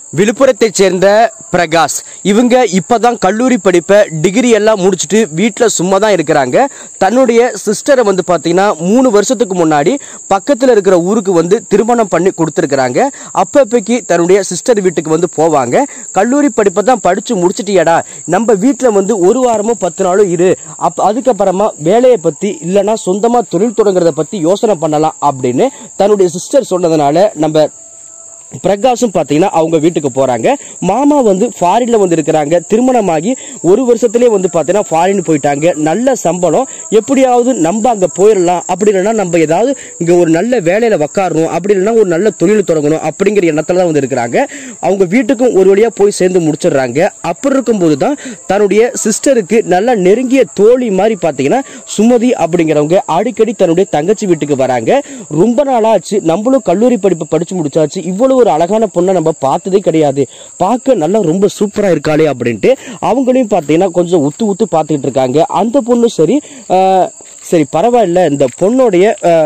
விழுப்புரத்தைச் சேர்ந்த பிரகாஷ் இவங்க இப்பதான் கல்லூரி படிப்பை டிகிரி எல்லாம் முடிச்சுட்டு வீட்டில் சும்மா தான் இருக்கிறாங்க தன்னுடைய சிஸ்டரை வந்து பார்த்தீங்கன்னா மூணு வருஷத்துக்கு முன்னாடி பக்கத்தில் இருக்கிற ஊருக்கு வந்து திருமணம் பண்ணி கொடுத்துருக்குறாங்க அப்பப்பைக்கு தன்னுடைய சிஸ்டர் வீட்டுக்கு வந்து போவாங்க கல்லூரி படிப்பை தான் படித்து முடிச்சிட்டியாடா நம்ம வீட்டில் வந்து ஒரு வாரமும் பத்து நாளும் இரு அப் அதுக்கப்புறமா வேலையை பற்றி இல்லைன்னா சொந்தமாக தொழில் தொடங்குறத பற்றி யோசனை பண்ணலாம் அப்படின்னு தன்னுடைய சிஸ்டர் சொன்னதுனால நம்ம பிரகாஷும் பார்த்தீங்கன்னா அவங்க வீட்டுக்கு போறாங்க மாமா வந்து ஃபாரின்ல வந்து இருக்கிறாங்க திருமணமாகி ஒரு வருஷத்துலேயே வந்து பார்த்தீங்கன்னா ஃபாரின் போயிட்டாங்க நல்ல சம்பளம் எப்படியாவது நம்ம அங்கே போயிடலாம் அப்படி இல்லைன்னா நம்ம ஏதாவது இங்கே ஒரு நல்ல வேலையில உக்காரணும் அப்படி இல்லைன்னா ஒரு நல்ல தொழில் தொடங்கணும் அப்படிங்கிற எண்ணத்துல தான் வந்து இருக்கிறாங்க அவங்க வீட்டுக்கும் ஒரு வழியா போய் சேர்ந்து முடிச்சிடுறாங்க அப்படி இருக்கும்போது தான் தன்னுடைய சிஸ்டருக்கு நல்ல நெருங்கிய தோழி மாதிரி பார்த்தீங்கன்னா சுமதி அப்படிங்கிறவங்க அடிக்கடி தன்னுடைய தங்கச்சி வீட்டுக்கு வராங்க ரொம்ப நாளாச்சு நம்மளும் கல்லூரி படிப்பு படிச்சு முடிச்சாச்சு இவ்வளவு ஒரு அழகான பொண்ணை நம்ம பார்த்ததே கிடையாது பார்க்க நல்லா ரொம்ப சூப்பரா இருக்காளே அப்படின்ட்டு அவங்களையும் பார்த்தீங்கன்னா கொஞ்சம் உத்து உத்து பார்த்துக்கிட்டு இருக்காங்க அந்த பொண்ணு சரி ஆஹ், சரி பரவாயில்ல இந்த பொண்ணுடைய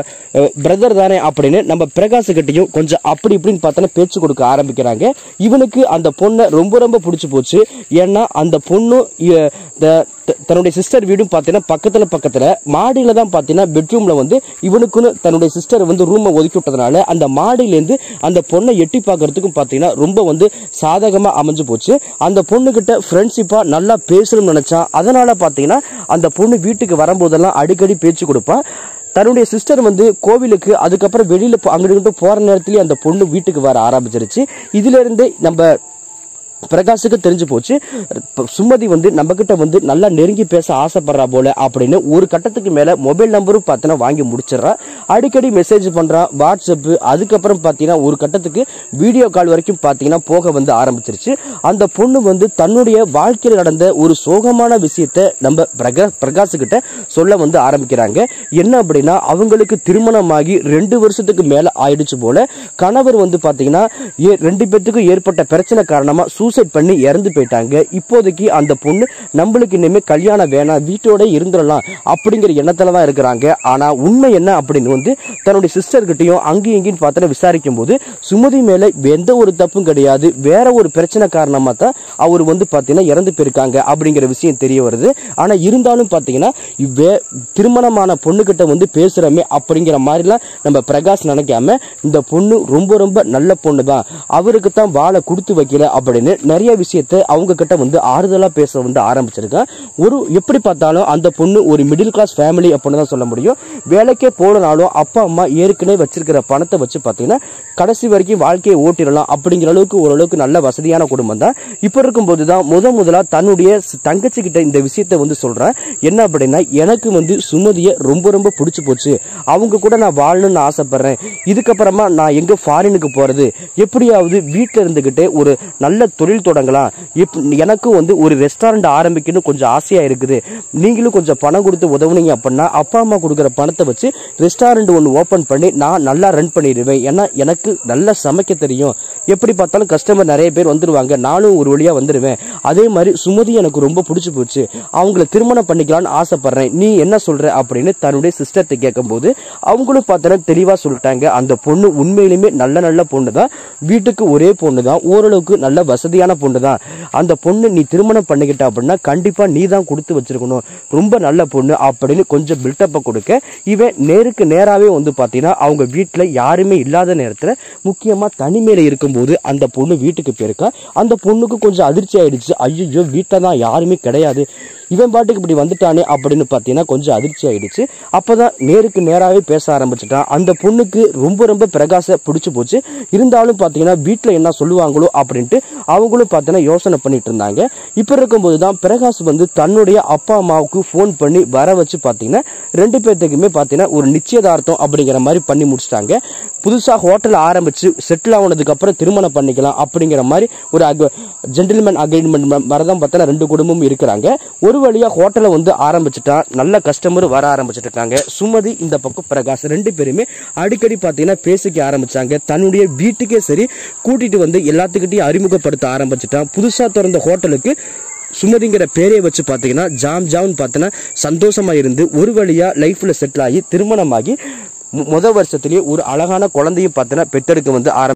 பிரதர் தானே அப்படின்னு நம்ம பிரகாஷ்கிட்டையும் கொஞ்சம் அப்படி இப்படின்னு பார்த்தோன்னா பேச்சு கொடுக்க ஆரம்பிக்கிறாங்க இவனுக்கு அந்த பொண்ணை ரொம்ப ரொம்ப பிடிச்சி போச்சு ஏன்னா அந்த பொண்ணு இ- த- த- தன்னுடைய சிஸ்டர் வீடும் பார்த்தீங்கன்னா பக்கத்துல பக்கத்துல மாடியில தான் பார்த்தீங்கன்னா பெட்ரூம்ல வந்து இவனுக்குன்னு தன்னுடைய சிஸ்டர் வந்து ரூமை ஒதுக்கி விட்டதுனால அந்த மாடியிலேருந்து அந்த பொண்ணை எட்டி பார்க்கறதுக்கும் பார்த்தீங்கன்னா ரொம்ப வந்து சாதகமா அமைஞ்சு போச்சு அந்த பொண்ணுகிட்ட ஃப்ரெண்ட்ஷிப்பா நல்லா பேசணும்னு நினைச்சான் அதனால பார்த்தீங்கன்னா அந்த பொண்ணு வீட்டுக்கு வரும்போதெல்லாம் அடிக்கடி பேச்சு கொடுப்பான் தன்னுடைய சிஸ்டர் வந்து கோவிலுக்கு அதுக்கப்புறம் வெளியில போ- அங்கிட்டு இங்கிட்டு போற நேரத்திலேயே அந்த பொண்ணு வீட்டுக்கு வர ஆரம்பிச்சிருச்சு இதுல இருந்தே நம்ம பிரகாஷுக்கு தெரிஞ்சு போச்சு இப்ப சுமதி வந்து நம்ம கிட்ட வந்து நல்லா நெருங்கி பேச ஆசைப்படுறா போல அப்படின்னு ஒரு கட்டத்துக்கு மேல மொபைல் நம்பரும் பார்த்தீங்கன்னா வாங்கி முடிச்சிடறா அடிக்கடி மெசேஜ் பண்றான் வாட்ஸ்அப் அதுக்கப்புறம் பார்த்தீங்கன்னா ஒரு கட்டத்துக்கு வீடியோ கால் வரைக்கும் பார்த்தீங்கன்னா போக வந்து ஆரம்பிச்சிருச்சு அந்த பொண்ணு வந்து தன்னுடைய வாழ்க்கையில் நடந்த ஒரு சோகமான விஷயத்த நம்ம பிரகா பிரகாஷ் கிட்ட சொல்ல வந்து ஆரம்பிக்கிறாங்க என்ன அப்படின்னா அவங்களுக்கு திருமணமாகி ரெண்டு வருஷத்துக்கு மேல ஆயிடுச்சு போல கணவர் வந்து பாத்தீங்கன்னா ஏ- ரெண்டு பேத்துக்கும் ஏற்பட்ட பிரச்சனை காரணமா சூசைட் பண்ணி இறந்து போயிட்டாங்க இப்போதைக்கு அந்த பொண்ணு நம்மளுக்கு இனிமே கல்யாணம் வேணாம் வீட்டோட இருந்துடலாம் அப்படிங்கிற எண்ணத்துல தான் இருக்கிறாங்க ஆனா உண்மை என்ன அப்படின்னு வந்து தன்னுடைய சிஸ்டர் கிட்டயும் அங்கேயும் இங்கேயும் பார்த்தா விசாரிக்கும் போது சுமதி மேல எந்த ஒரு தப்பும் கிடையாது வேற ஒரு பிரச்சனை காரணமா தான் அவர் வந்து பாத்தீங்கன்னா இறந்து போயிருக்காங்க அப்படிங்கிற விஷயம் தெரிய வருது ஆனா இருந்தாலும் பாத்தீங்கன்னா இவ்வே திருமணமான பொண்ணுகிட்ட வந்து பேசுறமே அப்படிங்கிற மாதிரிலாம் நம்ம பிரகாஷ் நினைக்காம இந்த பொண்ணு ரொம்ப ரொம்ப நல்ல பொண்ணு தான் அவருக்கு தான் வாழை கொடுத்து வைக்கல அப்படின்னு நிறைய விஷயத்த அவங்க கிட்ட வந்து ஆறுதலா பேச வந்து ஆரம்பிச்சிருக்கேன் ஒரு எப்படி பார்த்தாலும் அந்த பொண்ணு ஒரு மிடில் கிளாஸ் ஃபேமிலி அப்படின்னு தான் சொல்ல முடியும் வேலைக்கே போனாலும் அப்பா அம்மா ஏற்கனவே வச்சிருக்கிற பணத்தை வச்சு பார்த்தீங்கன்னா கடைசி வரைக்கும் வாழ்க்கையை ஓட்டிடலாம் அப்படிங்கிற அளவுக்கு ஓரளவுக்கு நல்ல வசதியான குடும்பம் தான் இப்போ இருக்கும்போது தான் முத முதலா தன்னுடைய ஸ்- தங்கச்சி கிட்ட இந்த விஷயத்த வந்து சொல்றேன் என்ன அப்படின்னா எனக்கு வந்து சுமதியை ரொம்ப ரொம்ப பிடிச்சு போச்சு அவங்க கூட நான் வாழணும்னு ஆசைப்படுறேன் இதுக்கப்புறமா நான் எங்க ஃபாரினுக்கு போறது எப்படியாவது வீட்டில் இருந்துகிட்டே ஒரு நல்ல தொழில் தொடங்கலாம் எப்- எனக்கும் வந்து ஒரு ரெஸ்டாரண்ட் ஆரம்பிக்கணும் கொஞ்சம் ஆசையா இருக்குது நீங்களும் கொஞ்சம் பணம் கொடுத்து உதவுனீங்க அப்படின்னா அப்பா அம்மா கொடுக்குற பணத்தை வச்சு ரெஸ்டாரண்ட் ஒன்று ஓப்பன் பண்ணி நான் நல்லா ரன் பண்ணிடுவேன் ஏன்னா எனக்கு நல்லா சமைக்க தெரியும் எப்படி பார்த்தாலும் கஸ்டமர் நிறைய பேர் வந்துருவாங்க நானும் ஒரு வழியா வந்துடுவேன் அதே மாதிரி சுமதி எனக்கு ரொம்ப பிடிச்சி போச்சு அவங்கள திருமணம் பண்ணிக்கலாம்னு ஆசைப்படுறேன் நீ என்ன சொல்ற அப்படின்னு தன்னுடைய சிஸ்டர்கிட்ட கேட்கும்போது அவங்களும் பார்த்தோன்னா தெளிவா சொல்லிட்டாங்க அந்த பொண்ணு உண்மையிலுமே நல்ல நல்ல பொண்ணு தான் வீட்டுக்கு ஒரே பொண்ணு தான் ஓரளவுக்கு நல்ல வசதியான பொண்ணு தான் அந்த பொண்ணு நீ திருமணம் பண்ணிக்கிட்ட அப்படின்னா கண்டிப்பா நீ தான் கொடுத்து வச்சிருக்கணும் ரொம்ப நல்ல பொண்ணு அப்படின்னு கொஞ்சம் பில்டப்பை கொடுக்க இவன் நேருக்கு நேராவே வந்து பாத்தீங்கன்னா அவங்க வீட்டுல யாருமே இல்லாத நேரத்துல முக்கியமா தனிமையில இருக்கும்போது அந்த பொண்ணு வீட்டுக்கு போயிருக்கா அந்த பொண்ணுக்கு கொஞ்சம் அதிர்ச்சி ஆயிடுச்சு ஐயோ வீட்டில் தான் யாருமே கிடையாது இவன் பாட்டுக்கு இப்படி வந்துட்டானே அப்படின்னு பார்த்தீங்கன்னா கொஞ்சம் அதிர்ச்சி ஆயிடுச்சு அப்பதான் நேருக்கு நேராகவே பேச ஆரம்பிச்சிட்டான் அந்த பொண்ணுக்கு ரொம்ப ரொம்ப பிரகாச பிடிச்சு போச்சு இருந்தாலும் பார்த்தீங்கன்னா வீட்டில் என்ன சொல்லுவாங்களோ அப்படின்ட்டு அவங்களும் பார்த்தீங்கன்னா யோசனை பண்ணிட்டு இருந்தாங்க இப்போ இருக்கும்போது தான் பிரகாஷ் வந்து தன்னுடைய அப்பா அம்மாவுக்கு ஃபோன் பண்ணி வர வச்சு பார்த்தீங்கன்னா ரெண்டு பேர்த்துக்குமே பார்த்தீங்கன்னா ஒரு நிச்சயதார்த்தம் அப்படிங்கிற மாதிரி பண்ணி முடிச்சிட்டாங்க புதுசாக ஹோட்டல் ஆரம்பிச்சு செட்டில் ஆனதுக்கு அப்புறம் திருமணம் பண்ணிக்கலாம் அப்படிங்கிற மாதிரி ஒரு ஜென்டில்மேன் அக்ரிமெண்ட் வரதான் பார்த்தா ரெண்டு குடும்பமும் இருக்கிறாங்க ஒரு வழியா ஹோட்டலை வந்து ஆரம்பிச்சுட்டான் நல்ல கஸ்டமர் வர ஆரம்பிச்சிட்டு இருக்காங்க சுமதி இந்த பக்கம் பிரகாஷ் ரெண்டு பேருமே அடிக்கடி பார்த்தீங்கன்னா பேசிக்க ஆரம்பிச்சாங்க தன்னுடைய வீட்டுக்கே சரி கூட்டிட்டு வந்து எல்லாத்துக்கிட்டையும் அறிமுகப்படுத்த ஆரம்பிச்சிட்டான் புதுசா திறந்த ஹோட்டலுக்கு சுமதிங்கிற பேரை வச்சு பார்த்தீங்கன்னா ஜாம் ஜாம்னு பார்த்தீங்கன்னா சந்தோஷமா இருந்து ஒரு வழியா லைஃப்ல செட்டில் ஆகி திருமணமாகி மு- முத வருஷத்துலயே ஒரு அழகான குழந்தையும் பார்த்தீங்கன்னா பெற்றெடுக்க வந்து ஆரம்பி